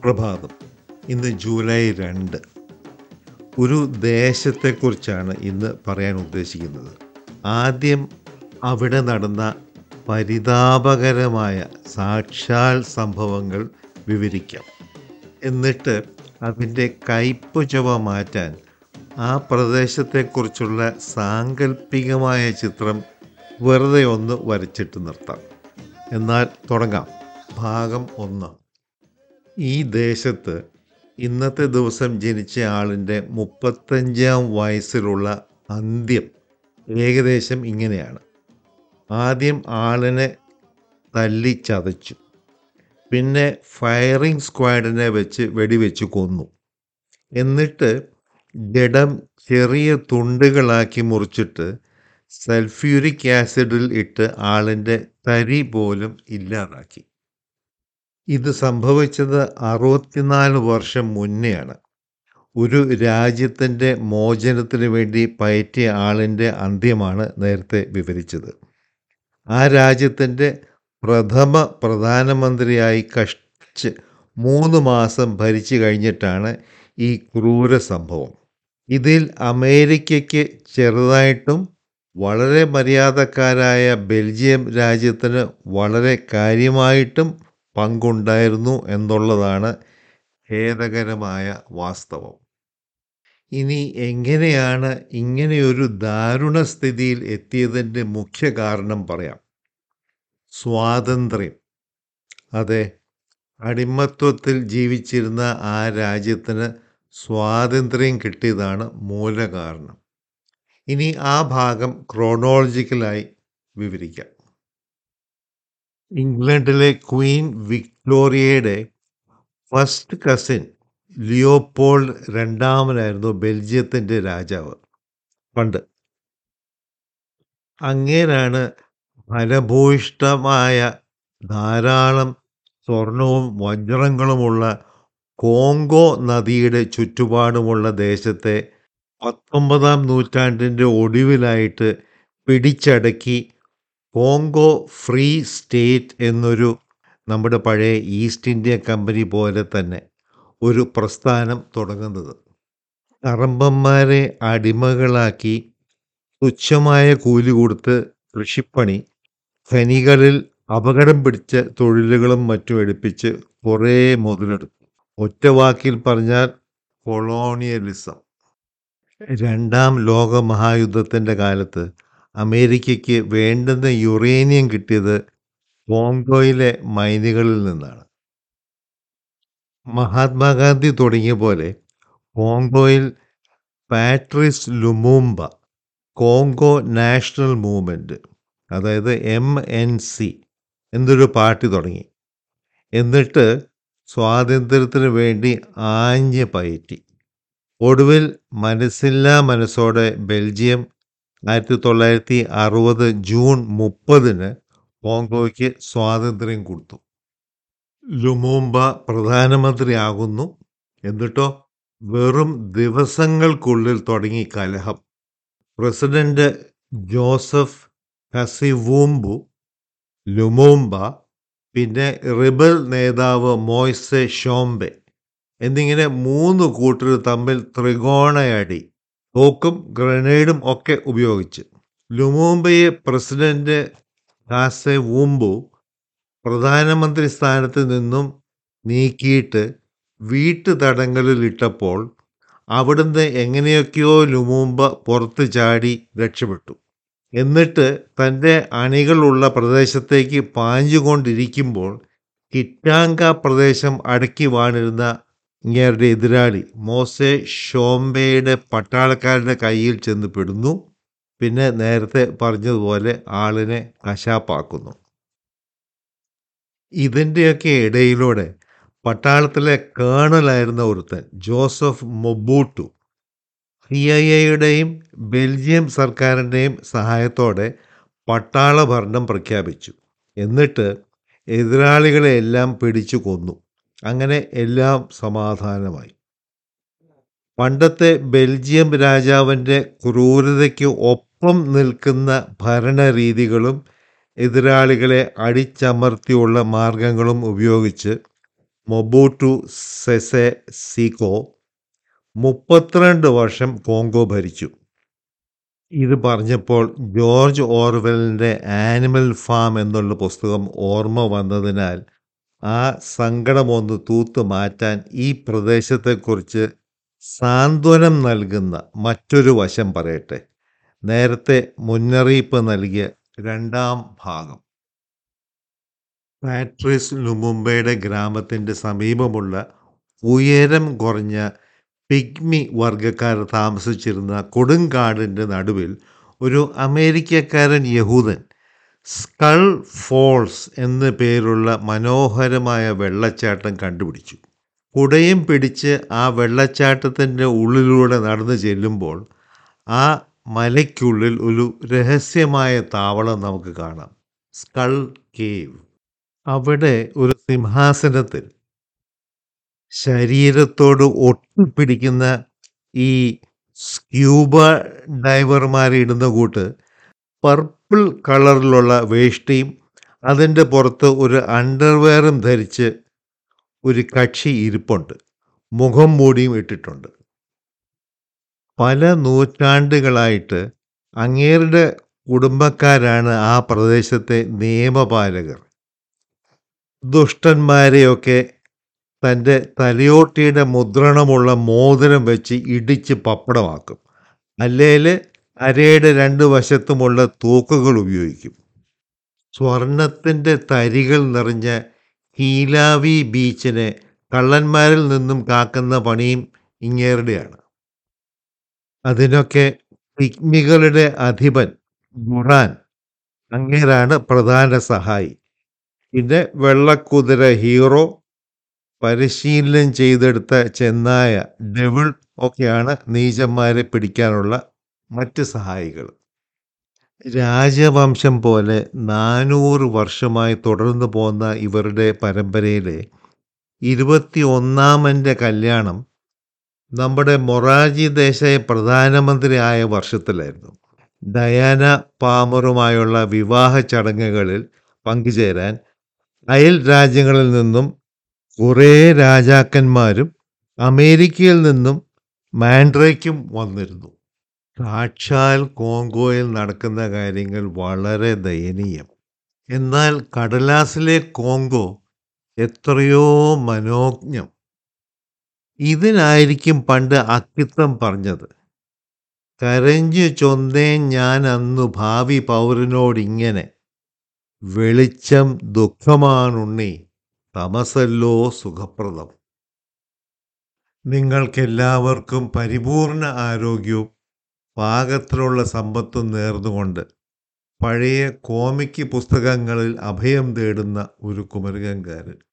സുപ്രഭാതം ഇന്ന് ജൂലൈ രണ്ട് ഒരു ദേശത്തെക്കുറിച്ചാണ് ഇന്ന് പറയാൻ ഉദ്ദേശിക്കുന്നത് ആദ്യം അവിടെ നടന്ന പരിതാപകരമായ സാക്ഷാൽ സംഭവങ്ങൾ വിവരിക്കാം എന്നിട്ട് അതിൻ്റെ കയ്പ് ചുവ മാറ്റാൻ ആ പ്രദേശത്തെക്കുറിച്ചുള്ള സാങ്കല്പികമായ ചിത്രം വെറുതെ ഒന്ന് വരച്ചിട്ട് നിർത്താം എന്നാൽ തുടങ്ങാം ഭാഗം ഒന്ന് ഈ ദേശത്ത് ഇന്നത്തെ ദിവസം ജനിച്ച ആളിൻ്റെ മുപ്പത്തഞ്ചാം വയസ്സിലുള്ള അന്ത്യം ഏകദേശം ഇങ്ങനെയാണ് ആദ്യം ആളിനെ തല്ലി ചതച്ചു പിന്നെ ഫയറിംഗ് സ്ക്വാഡിനെ വെച്ച് വെടിവെച്ച് കൊന്നു എന്നിട്ട് ജഡം ചെറിയ തുണ്ടുകളാക്കി മുറിച്ചിട്ട് സൾഫ്യൂരിക് ആസിഡിൽ ഇട്ട് ആളിൻ്റെ തരി പോലും ഇല്ലാതാക്കി ഇത് സംഭവിച്ചത് അറുപത്തിനാല് വർഷം മുന്നെയാണ് ഒരു രാജ്യത്തിൻ്റെ മോചനത്തിന് വേണ്ടി പയറ്റിയ ആളിൻ്റെ അന്ത്യമാണ് നേരത്തെ വിവരിച്ചത് ആ രാജ്യത്തിൻ്റെ പ്രഥമ പ്രധാനമന്ത്രിയായി കഷ്ടിച്ച് മൂന്ന് മാസം ഭരിച്ചു കഴിഞ്ഞിട്ടാണ് ഈ ക്രൂര സംഭവം ഇതിൽ അമേരിക്കയ്ക്ക് ചെറുതായിട്ടും വളരെ മര്യാദക്കാരായ ബെൽജിയം രാജ്യത്തിന് വളരെ കാര്യമായിട്ടും പങ്കുണ്ടായിരുന്നു എന്നുള്ളതാണ് ഖേദകരമായ വാസ്തവം ഇനി എങ്ങനെയാണ് ഇങ്ങനെയൊരു ദാരുണ സ്ഥിതിയിൽ എത്തിയതിൻ്റെ മുഖ്യ കാരണം പറയാം സ്വാതന്ത്ര്യം അതെ അടിമത്വത്തിൽ ജീവിച്ചിരുന്ന ആ രാജ്യത്തിന് സ്വാതന്ത്ര്യം കിട്ടിയതാണ് മൂലകാരണം ഇനി ആ ഭാഗം ക്രോണോളജിക്കലായി വിവരിക്കാം ഇംഗ്ലണ്ടിലെ ക്വീൻ വിക്ടോറിയയുടെ ഫസ്റ്റ് കസിൻ ലിയോപോൾഡ് രണ്ടാമനായിരുന്നു ബെൽജിയത്തിൻ്റെ രാജാവ് പണ്ട് അങ്ങേരാണ് ഫലഭൂയിഷ്ടമായ ധാരാളം സ്വർണവും വജ്രങ്ങളുമുള്ള കോങ്കോ നദിയുടെ ചുറ്റുപാടുമുള്ള ദേശത്തെ പത്തൊമ്പതാം നൂറ്റാണ്ടിൻ്റെ ഒടുവിലായിട്ട് പിടിച്ചടക്കി കോങ്കോ ഫ്രീ സ്റ്റേറ്റ് എന്നൊരു നമ്മുടെ പഴയ ഈസ്റ്റ് ഇന്ത്യ കമ്പനി പോലെ തന്നെ ഒരു പ്രസ്ഥാനം തുടങ്ങുന്നത് അറമ്പന്മാരെ അടിമകളാക്കി തുച്ഛമായ കൂലി കൊടുത്ത് കൃഷിപ്പണി ഖനികളിൽ അപകടം പിടിച്ച തൊഴിലുകളും മറ്റും എടുപ്പിച്ച് കുറേ മുതലെടുത്തു ഒറ്റ വാക്കിൽ പറഞ്ഞാൽ കൊളോണിയലിസം രണ്ടാം ലോക മഹായുദ്ധത്തിൻ്റെ കാലത്ത് അമേരിക്കയ്ക്ക് വേണ്ടുന്ന യുറേനിയം കിട്ടിയത് കോങ്കോയിലെ മൈനുകളിൽ നിന്നാണ് മഹാത്മാഗാന്ധി തുടങ്ങിയ പോലെ കോങ്കോയിൽ പാട്രിസ് ലുമൂംബ കോങ്കോ നാഷണൽ മൂവ്മെൻറ്റ് അതായത് എം എൻ സി എന്നൊരു പാർട്ടി തുടങ്ങി എന്നിട്ട് സ്വാതന്ത്ര്യത്തിന് വേണ്ടി ആഞ്ഞ് പയറ്റി ഒടുവിൽ മനസ്സില്ലാ മനസ്സോടെ ബെൽജിയം ആയിരത്തി തൊള്ളായിരത്തി അറുപത് ജൂൺ മുപ്പതിന് കോങ്കോയ്ക്ക് സ്വാതന്ത്ര്യം കൊടുത്തു ലുമൂംബ പ്രധാനമന്ത്രിയാകുന്നു എന്നിട്ടോ വെറും ദിവസങ്ങൾക്കുള്ളിൽ തുടങ്ങി കലഹം പ്രസിഡന്റ് ജോസഫ് ഹസിവൂംബു ലുമൂംബ പിന്നെ റിബൽ നേതാവ് മോയ്സെ ഷോംബെ എന്നിങ്ങനെ മൂന്ന് കൂട്ടർ തമ്മിൽ ത്രികോണയടി തോക്കും ഗ്രനേഡും ഒക്കെ ഉപയോഗിച്ച് ലുമൂംബയെ പ്രസിഡന്റ് കാസെ വൂംബു പ്രധാനമന്ത്രി സ്ഥാനത്ത് നിന്നും നീക്കിയിട്ട് വീട്ടു തടങ്കലിൽ ഇട്ടപ്പോൾ അവിടുന്ന് എങ്ങനെയൊക്കെയോ ലുമൂംബ പുറത്ത് ചാടി രക്ഷപ്പെട്ടു എന്നിട്ട് തൻ്റെ അണികളുള്ള പ്രദേശത്തേക്ക് പാഞ്ഞുകൊണ്ടിരിക്കുമ്പോൾ കിറ്റാങ്ക പ്രദേശം അടക്കി വാണിരുന്ന ഇങ്ങേരുടെ എതിരാളി മോസെ ഷോംബെയുടെ പട്ടാളക്കാരുടെ കയ്യിൽ ചെന്ന് പെടുന്നു പിന്നെ നേരത്തെ പറഞ്ഞതുപോലെ ആളിനെ കശാപ്പാക്കുന്നു ഇതിൻ്റെയൊക്കെ ഇടയിലൂടെ പട്ടാളത്തിലെ കേണലായിരുന്ന ഒരുത്തൻ ജോസഫ് മൊബൂട്ടു സി ഐ എയുടെയും ബെൽജിയം സർക്കാരിൻ്റെയും സഹായത്തോടെ പട്ടാള ഭരണം പ്രഖ്യാപിച്ചു എന്നിട്ട് എതിരാളികളെ എല്ലാം പിടിച്ചു കൊന്നു അങ്ങനെ എല്ലാം സമാധാനമായി പണ്ടത്തെ ബെൽജിയം രാജാവിൻ്റെ ക്രൂരതയ്ക്ക് ഒപ്പം നിൽക്കുന്ന ഭരണരീതികളും എതിരാളികളെ അടിച്ചമർത്തിയുള്ള മാർഗങ്ങളും ഉപയോഗിച്ച് മൊബൂട്ടു സെസെ സീക്കോ മുപ്പത്തിരണ്ട് വർഷം കോങ്കോ ഭരിച്ചു ഇത് പറഞ്ഞപ്പോൾ ജോർജ് ഓർവെലിൻ്റെ ആനിമൽ ഫാം എന്നുള്ള പുസ്തകം ഓർമ്മ വന്നതിനാൽ ആ സങ്കടമൊന്ന് തൂത്ത് മാറ്റാൻ ഈ പ്രദേശത്തെക്കുറിച്ച് സാന്ത്വനം നൽകുന്ന മറ്റൊരു വശം പറയട്ടെ നേരത്തെ മുന്നറിയിപ്പ് നൽകിയ രണ്ടാം ഭാഗം പാട്രിസ് ലുമുംബയുടെ ഗ്രാമത്തിൻ്റെ സമീപമുള്ള ഉയരം കുറഞ്ഞ പിഗ്മി വർഗക്കാർ താമസിച്ചിരുന്ന കൊടുങ്കാടിൻ്റെ നടുവിൽ ഒരു അമേരിക്കക്കാരൻ യഹൂദൻ സ്കൾ ഫോൾസ് എന്ന പേരുള്ള മനോഹരമായ വെള്ളച്ചാട്ടം കണ്ടുപിടിച്ചു കുടയും പിടിച്ച് ആ വെള്ളച്ചാട്ടത്തിൻ്റെ ഉള്ളിലൂടെ നടന്നു ചെല്ലുമ്പോൾ ആ മലയ്ക്കുള്ളിൽ ഒരു രഹസ്യമായ താവളം നമുക്ക് കാണാം സ്കൾ കേവ് അവിടെ ഒരു സിംഹാസനത്തിൽ ശരീരത്തോട് ഒട്ടിപ്പിടിക്കുന്ന ഈ സ്ക്യൂബ ഡൈവർമാർ ഇടുന്ന കൂട്ട് പർപ്പിൾ കളറിലുള്ള വേഷ്ടിയും അതിൻ്റെ പുറത്ത് ഒരു അണ്ടർവെയറും ധരിച്ച് ഒരു കക്ഷി ഇരിപ്പുണ്ട് മുഖം മൂടിയും ഇട്ടിട്ടുണ്ട് പല നൂറ്റാണ്ടുകളായിട്ട് അങ്ങേരുടെ കുടുംബക്കാരാണ് ആ പ്രദേശത്തെ നിയമപാലകർ ദുഷ്ടന്മാരെയൊക്കെ തൻ്റെ തലയോട്ടിയുടെ മുദ്രണമുള്ള മോതിരം വെച്ച് ഇടിച്ച് പപ്പടമാക്കും അല്ലേൽ അരയുടെ രണ്ട് വശത്തുമുള്ള തൂക്കുകൾ ഉപയോഗിക്കും സ്വർണത്തിൻ്റെ തരികൾ നിറഞ്ഞ ഹീലാവി ബീച്ചിനെ കള്ളന്മാരിൽ നിന്നും കാക്കുന്ന പണിയും ഇങ്ങേരുടെയാണ് അതിനൊക്കെ പിഗ്മികളുടെ അധിപൻ ബുറാൻ അങ്ങേരാണ് പ്രധാന സഹായി പിന്നെ വെള്ളക്കുതിര ഹീറോ പരിശീലനം ചെയ്തെടുത്ത ചെന്നായ ഡെവിൾ ഒക്കെയാണ് നീചന്മാരെ പിടിക്കാനുള്ള മറ്റ് സഹായികൾ രാജവംശം പോലെ നാനൂറ് വർഷമായി തുടർന്നു പോന്ന ഇവരുടെ പരമ്പരയിലെ ഇരുപത്തി ഒന്നാമൻ്റെ കല്യാണം നമ്മുടെ മൊറാജി ദേശായി പ്രധാനമന്ത്രി ആയ വർഷത്തിലായിരുന്നു ഡയാന പാമറുമായുള്ള വിവാഹ ചടങ്ങുകളിൽ പങ്കുചേരാൻ അയൽ രാജ്യങ്ങളിൽ നിന്നും കുറേ രാജാക്കന്മാരും അമേരിക്കയിൽ നിന്നും മാൻഡ്രയ്ക്കും വന്നിരുന്നു സാക്ഷാൽ കോങ്കോയിൽ നടക്കുന്ന കാര്യങ്ങൾ വളരെ ദയനീയം എന്നാൽ കടലാസിലെ കോങ്കോ എത്രയോ മനോജ്ഞം ഇതിനായിരിക്കും പണ്ട് അക്കിത്തം പറഞ്ഞത് കരഞ്ഞു ചൊന്നേൻ ഞാൻ അന്നു ഭാവി പൗരനോടിങ്ങനെ വെളിച്ചം ദുഃഖമാണുണ്ണി തമസല്ലോ സുഖപ്രദം നിങ്ങൾക്കെല്ലാവർക്കും പരിപൂർണ ആരോഗ്യവും പാകത്തിലുള്ള സമ്പത്തും നേർന്നുകൊണ്ട് പഴയ കോമിക്ക് പുസ്തകങ്ങളിൽ അഭയം തേടുന്ന ഒരു കുമരകംകാരൻ